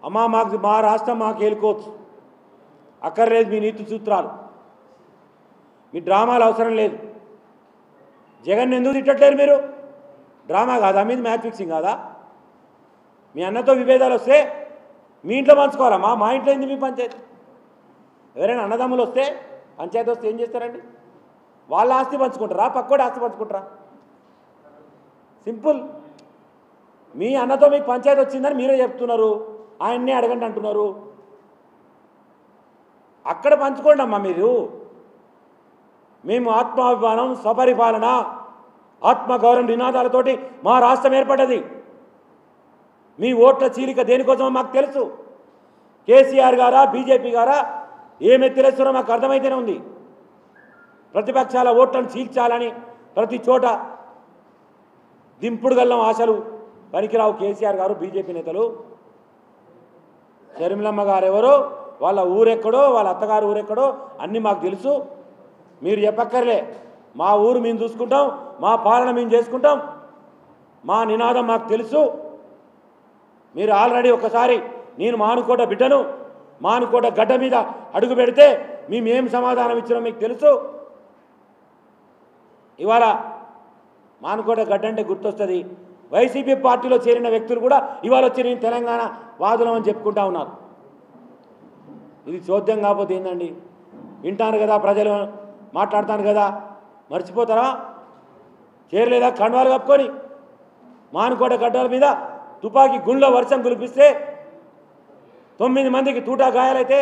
అమ్మా మాకు మా రాష్ట్రం మాకు ఏలుకోవచ్చు అక్కర్లేదు మీ నీతి సూత్రాలు మీ డ్రామాలు అవసరం లేదు జగన్ ఎందుకు తిట్టట్లేరు మీరు డ్రామా కాదా మీది మ్యాచ్ ఫిక్సింగ్ కాదా మీ అన్నతో విభేదాలు వస్తే మీ ఇంట్లో పంచుకోవాలమ్మా మా ఇంట్లో ఏంది మీ పంచాయతీ ఎవరైనా అన్నదమ్ములు వస్తే పంచాయతీ వస్తే ఏం చేస్తారండి వాళ్ళ ఆస్తి పంచుకుంటారా పక్కోడి ఆస్తి పంచుకుంటారా సింపుల్ మీ అన్నతో మీకు పంచాయతీ వచ్చిందని మీరే చెప్తున్నారు ఆయన్నే అడగండి అంటున్నారు అక్కడ పంచుకోండి అమ్మా మీరు మేము ఆత్మాభిమానం స్వపరిపాలన ఆత్మగౌరవం నినాదాలతోటి మా రాష్ట్రం ఏర్పడ్డది మీ ఓట్ల చీలిక దేనికోసమో మాకు తెలుసు కేసీఆర్ గారా బీజేపీ గారా ఏమి ఎత్తిరేస్తారో మాకు అర్థమైతేనే ఉంది ప్రతిపక్షాల ఓట్లను చీల్చాలని ప్రతి చోట దింపుడు గల్లం ఆశలు పనికిరావు కేసీఆర్ గారు బీజేపీ నేతలు షర్మిలమ్మ గారు ఎవరో వాళ్ళ ఊరెక్కడో వాళ్ళ అత్తగారు ఊరెక్కడో అన్నీ మాకు తెలుసు మీరు చెప్పక్కర్లే మా ఊరు మేము చూసుకుంటాం మా పాలన మేము చేసుకుంటాం మా నినాదం మాకు తెలుసు మీరు ఆల్రెడీ ఒకసారి నేను మానుకోట బిడ్డను మానుకోట గడ్డ మీద అడుగు పెడితే మేమేం సమాధానం ఇచ్చినా మీకు తెలుసు ఇవాళ మానుకోట గడ్డ అంటే గుర్తొస్తుంది వైసీపీ పార్టీలో చేరిన వ్యక్తులు కూడా ఇవాళ వచ్చి నేను తెలంగాణ వాదులం అని చెప్పుకుంటా ఉన్నారు ఇది చోద్యం కాకపోతే ఏందండి వింటాను కదా ప్రజలు మాట్లాడతాను కదా మర్చిపోతారా చేరలేదా కండువాలు కప్పుకొని మానుకోట గడ్డల మీద తుపాకీ గుండ్ల వర్షం కురిపిస్తే తొమ్మిది మందికి తూటా గాయాలైతే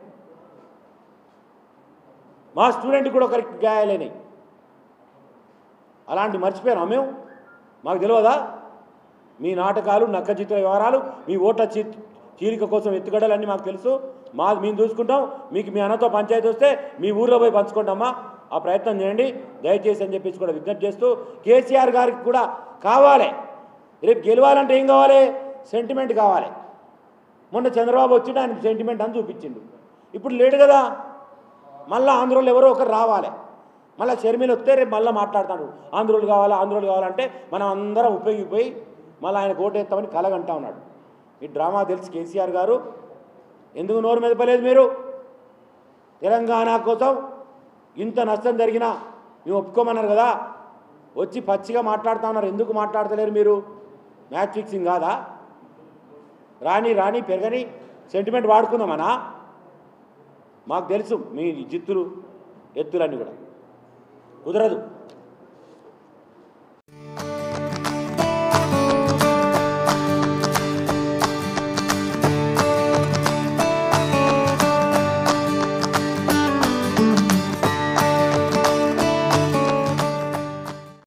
మా స్టూడెంట్ కూడా ఒకరికి గాయాలైనాయి అలాంటి మర్చిపోయారా మేము మాకు తెలియదా మీ నాటకాలు నక్కచిత్ర వ్యవహారాలు మీ ఓట్ల చీ చీలిక కోసం ఎత్తుగడలన్నీ మాకు తెలుసు మా మేము చూసుకుంటాం మీకు మీ అన్నతో పంచాయతీ వస్తే మీ ఊర్లో పోయి పంచుకుంటామా ఆ ప్రయత్నం చేయండి దయచేసి అని చెప్పేసి కూడా విజ్ఞప్తి చేస్తూ కేసీఆర్ గారికి కూడా కావాలి రేపు గెలవాలంటే ఏం కావాలి సెంటిమెంట్ కావాలి మొన్న చంద్రబాబు వచ్చి ఆయన సెంటిమెంట్ అని చూపించిండు ఇప్పుడు లేడు కదా మళ్ళీ ఆంధ్రోళ్ళు ఎవరో ఒకరు రావాలి మళ్ళీ షర్మిల వస్తే రేపు మళ్ళీ మాట్లాడతాడు ఆంధ్రోలు కావాలా ఆంధ్రోలు కావాలంటే మనం అందరం ఉపయోగిపోయి మళ్ళీ ఆయన ఓటేస్తామని కలగంటా ఉన్నాడు ఈ డ్రామా తెలిసి కేసీఆర్ గారు ఎందుకు నోరు మెదపలేదు మీరు తెలంగాణ కోసం ఇంత నష్టం జరిగినా మేము ఒప్పుకోమన్నారు కదా వచ్చి పచ్చిగా మాట్లాడుతా ఉన్నారు ఎందుకు మాట్లాడతలేరు మీరు మ్యాచ్ ఫిక్సింగ్ కాదా రాని రాని పెరగని సెంటిమెంట్ వాడుకుందామనా మాకు తెలుసు మీ జిత్తులు ఎత్తులన్నీ కూడా కుదరదు